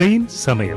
train സമയം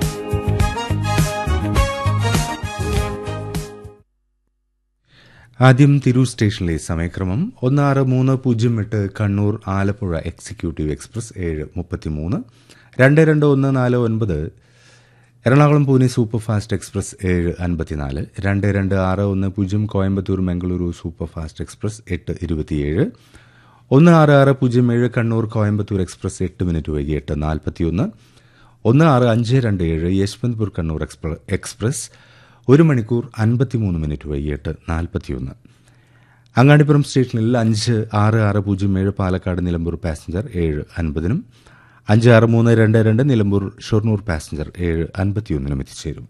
ആദ്യം തിരൂർ സ്റ്റേഷനിലെ സമയക്രമം ഒന്ന് ആറ് മൂന്ന് പൂജ്യം എട്ട് കണ്ണൂർ ആലപ്പുഴ എക്സിക്യൂട്ടീവ് എക്സ്പ്രസ് ഏഴ് മുപ്പത്തിമൂന്ന് രണ്ട് രണ്ട് ഒന്ന് നാല് ഒൻപത് Ernakulam Pune super fast express ഏഴ് അൻപത്തിനാല് രണ്ട് രണ്ട് ആറ് ഒന്ന് പൂജ്യം Coimbatore Mangaluru super fast express എട്ട് ഇരുപത്തിയേഴ് ഒന്ന് ആറ് ആറ് പൂജ്യം ഏഴ് കണ്ണൂർ കോയമ്പത്തൂർ എക്സ്പ്രസ് എട്ട് മിനിറ്റ് വൈകി എട്ട് നാൽപ്പത്തിയൊന്ന് ഒന്ന് ആറ് അഞ്ച് രണ്ട് ഏഴ് യശ്വന്ത്പൂർ കണ്ണൂർ എക്സ്പ്ര- എക്സ്പ്രസ് ഒരു മണിക്കൂർ അൻപത്തിമൂന്ന് മിനിറ്റ് വൈകിട്ട് നാൽപ്പത്തിയൊന്ന് അങ്ങാടിപ്പുറം സ്റ്റേഷനിൽ അഞ്ച് ആറ് ആറ് പൂജ്യം ഏഴ് പാലക്കാട് നിലമ്പൂർ പാസഞ്ചർ ഏഴ് അൻപതിനും അഞ്ച് ആറ് മൂന്ന് രണ്ട് രണ്ട് നിലമ്പൂർ ഷൊർണൂർ പാസഞ്ചർ ഏഴ് അൻപത്തിയൊന്നിനും എത്തിച്ചേരും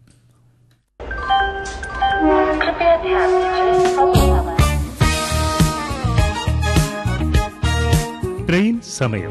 कृपया ध्यान दीजिए अब समय ട്രെയിൻ സമയം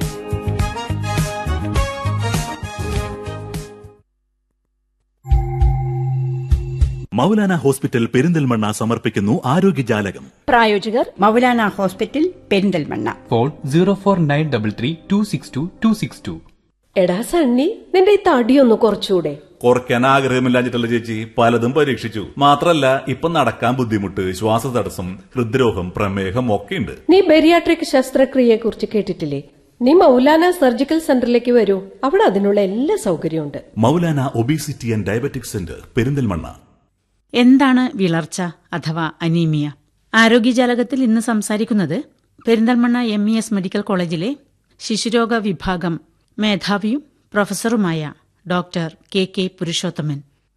മൗലാന ഹോസ്പിറ്റൽ പെരിന്തൽമണ്ണ സമർപ്പിക്കുന്നു ആരോഗ്യജാലകം പ്രായോജകർ Moulana hospital Perinthalmanna phone zero four nine double three two six two two six two എടാ സണ്ണി നിന്റെ ഈ തടിയൊന്ന് കുറച്ചുകൂടെ കുറയ്ക്കാൻ ആഗ്രഹമില്ലാഞ്ഞിട്ടല്ല ചേച്ചി പലതും പരീക്ഷിച്ചു മാത്രല്ല ഇപ്പൊ നടക്കാൻ ബുദ്ധിമുട്ട് ശ്വാസതടസ്സം ഹൃദ്രോഗം പ്രമേഹം ഒക്കെയുണ്ട് നീ ബെരിയാട്രിക് ശസ്ത്രക്രിയയെ കുറിച്ച് കേട്ടിട്ടില്ലേ നീ മൗലാന സർജിക്കൽ സെന്ററിലേക്ക് വരൂ അവിടെ അതിനുള്ള എല്ലാ സൗകര്യമുണ്ട് Moulana obesity and diabetic centre Perinthalmanna എന്താണ് വിളർച്ച അഥവാ അനീമിയ ആരോഗ്യജാലകത്തിൽ ഇന്ന് സംസാരിക്കുന്നത് Perinthalmanna M E S medical കോളേജിലെ ശിശുരോഗ വിഭാഗം മേധാവിയും പ്രൊഫസറുമായ ഡോക്ടർ കെ കെ പുരുഷോത്തമൻ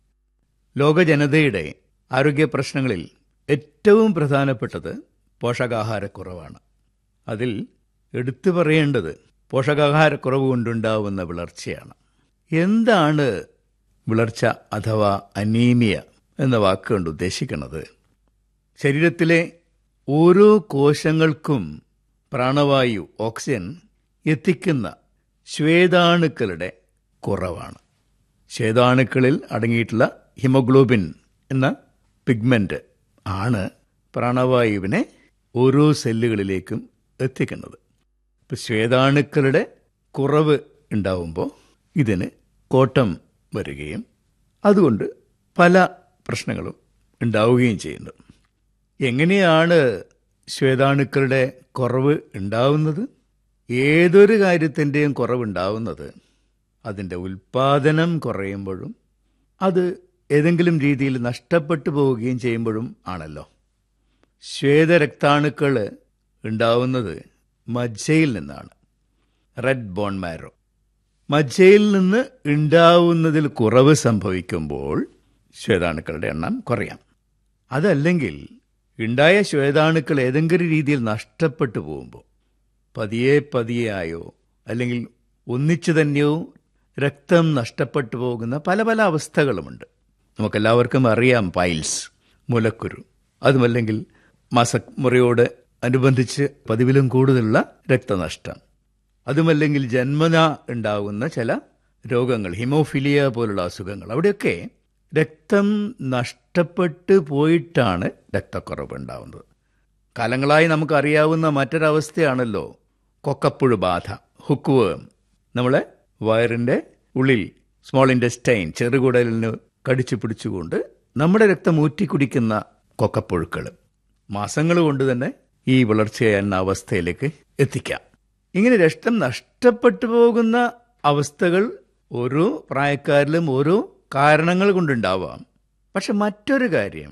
ലോക ജനതയുടെ ആരോഗ്യ പ്രശ്നങ്ങളിൽ ഏറ്റവും പ്രധാനപ്പെട്ടത് പോഷകാഹാരക്കുറവാണ് അതിൽ എടുത്തു പറയേണ്ടത് പോഷകാഹാരക്കുറവ് കൊണ്ടുണ്ടാവുന്ന വിളർച്ചയാണ് എന്താണ് വിളർച്ച അഥവാ അനീമിയ എന്ന വാക്കുകൊണ്ട് ഉദ്ദേശിക്കുന്നത് ശരീരത്തിലെ ഓരോ കോശങ്ങൾക്കും പ്രാണവായു ഓക്സിജൻ എത്തിക്കുന്ന ശ്വേതാണുക്കളുടെ കുറവാണ് ശ്വേതാണുക്കളിൽ അടങ്ങിയിട്ടുള്ള ഹിമോഗ്ലോബിൻ എന്ന പിഗ്മെന്റ് ആണ് പ്രാണവായുവിനെ ഓരോ സെല്ലുകളിലേക്കും എത്തിക്കുന്നത് ഇപ്പം ശ്വേതാണുക്കളുടെ കുറവ് ഉണ്ടാവുമ്പോൾ ഇതിന് കോട്ടം വരികയും അതുകൊണ്ട് പല പ്രശ്നങ്ങളും ഉണ്ടാവുകയും ചെയ്യുന്നു എങ്ങനെയാണ് ശ്വേതാണുക്കളുടെ കുറവ് ഉണ്ടാവുന്നത് ഏതൊരു കാര്യത്തിൻ്റെയും കുറവുണ്ടാവുന്നത് അതിൻ്റെ ഉൽപാദനം കുറയുമ്പോഴും അത് ഏതെങ്കിലും രീതിയിൽ നഷ്ടപ്പെട്ടു പോവുകയും ചെയ്യുമ്പോഴും ആണല്ലോ ശ്വേതരക്താണുക്കൾ ഉണ്ടാവുന്നത് മജ്ജയിൽ നിന്നാണ് റെഡ് ബോൺ മാരോ മജ്ജയിൽ നിന്ന് ഉണ്ടാവുന്നതിൽ കുറവ് സംഭവിക്കുമ്പോൾ ശ്വേതാണുക്കളുടെ എണ്ണം കുറയാം അതല്ലെങ്കിൽ ഉണ്ടായ ശ്വേതാണുക്കൾ ഏതെങ്കിലും രീതിയിൽ നഷ്ടപ്പെട്ടു പോകുമ്പോൾ പതിയെ പതിയെയായോ അല്ലെങ്കിൽ ഒന്നിച്ചു തന്നെയോ രക്തം നഷ്ടപ്പെട്ടു പോകുന്ന പല പല അവസ്ഥകളുമുണ്ട് നമുക്കെല്ലാവർക്കും അറിയാം പൈൽസ് മുലക്കുരു അതുമല്ലെങ്കിൽ മാസമുറയോട് അനുബന്ധിച്ച് പതിവിലും കൂടുതലുള്ള രക്തനഷ്ടം അതുമല്ലെങ്കിൽ ജന്മന ഉണ്ടാകുന്ന ചില രോഗങ്ങൾ ഹിമോഫിലിയ പോലുള്ള അസുഖങ്ങൾ അവിടെയൊക്കെ രക്തം നഷ്ടപ്പെട്ടു പോയിട്ടാണ് രക്തക്കുറവ് ഉണ്ടാവുന്നത് കാലങ്ങളായി നമുക്കറിയാവുന്ന മറ്റൊരവസ്ഥയാണല്ലോ കൊക്കപ്പുഴു ബാധ ഹുക്വേം നമ്മളെ വയറിൻ്റെ ഉള്ളിൽ സ്മോൾ ഇൻഡസ്റ്റൈൻ ചെറുകുടലിന് കടിച്ചു പിടിച്ചുകൊണ്ട് നമ്മുടെ രക്തം ഊറ്റിക്കുടിക്കുന്ന കൊക്കപ്പുഴുക്കൾ മാസങ്ങൾ കൊണ്ട് തന്നെ ഈ വളർച്ച എന്ന അവസ്ഥയിലേക്ക് എത്തിക്കാം ഇങ്ങനെ രക്തം നഷ്ടപ്പെട്ടു പോകുന്ന അവസ്ഥകൾ ഓരോ പ്രായക്കാരിലും ഓരോ കാരണങ്ങൾ കൊണ്ടുണ്ടാവാം പക്ഷെ മറ്റൊരു കാര്യം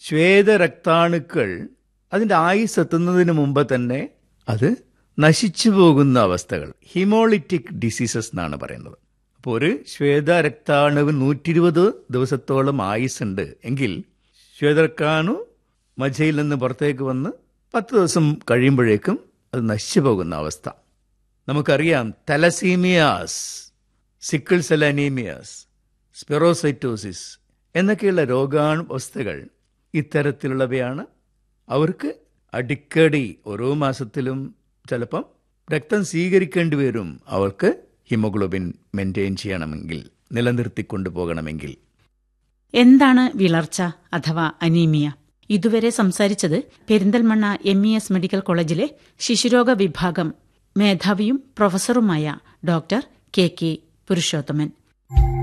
ശ്വേതരക്താണുക്കൾ അതിൻ്റെ ആയുസ് എത്തുന്നതിന് മുമ്പ് തന്നെ അത് നശിച്ചു പോകുന്ന അവസ്ഥകൾ ഹിമോളിറ്റിക് ഡിസീസസ് എന്നാണ് പറയുന്നത് അപ്പോൾ ഒരു ശ്വേതരക്താണുവിന് നൂറ്റി ഇരുപത് ദിവസത്തോളം ആയുസ്സുണ്ട് എങ്കിൽ ശ്വേതരക്താണു മജ്ജയിൽ നിന്ന് പുറത്തേക്ക് വന്ന് പത്ത് ദിവസം കഴിയുമ്പോഴേക്കും അത് നശിച്ചു പോകുന്ന അവസ്ഥ നമുക്കറിയാം തലസീമിയാസ് സിക്കിൾ സെൽ അനീമിയാസ് സ്പെറോസൈറ്റോസിസ് എന്നൊക്കെയുള്ള രോഗാവസ്ഥകൾ ഇത്തരത്തിലുള്ളവയാണ് അവർക്ക് അടിക്കടി ഓരോ മാസത്തിലും ചിലപ്പം രക്തം സ്വീകരിക്കേണ്ടി വരും അവർക്ക് ഹിമോഗ്ലോബിൻ മെയിൻറ്റെയിൻ ചെയ്യണമെങ്കിൽ നിലനിർത്തിക്കൊണ്ടു പോകണമെങ്കിൽ എന്താണ് വിളർച്ച അഥവാ അനീമിയ ഇതുവരെ സംസാരിച്ചത് Perinthalmanna M E S medical കോളേജിലെ ശിശുരോഗ വിഭാഗം മേധാവിയും പ്രൊഫസറുമായ ഡോക്ടർ കെ കെ പുരുഷോത്തമൻ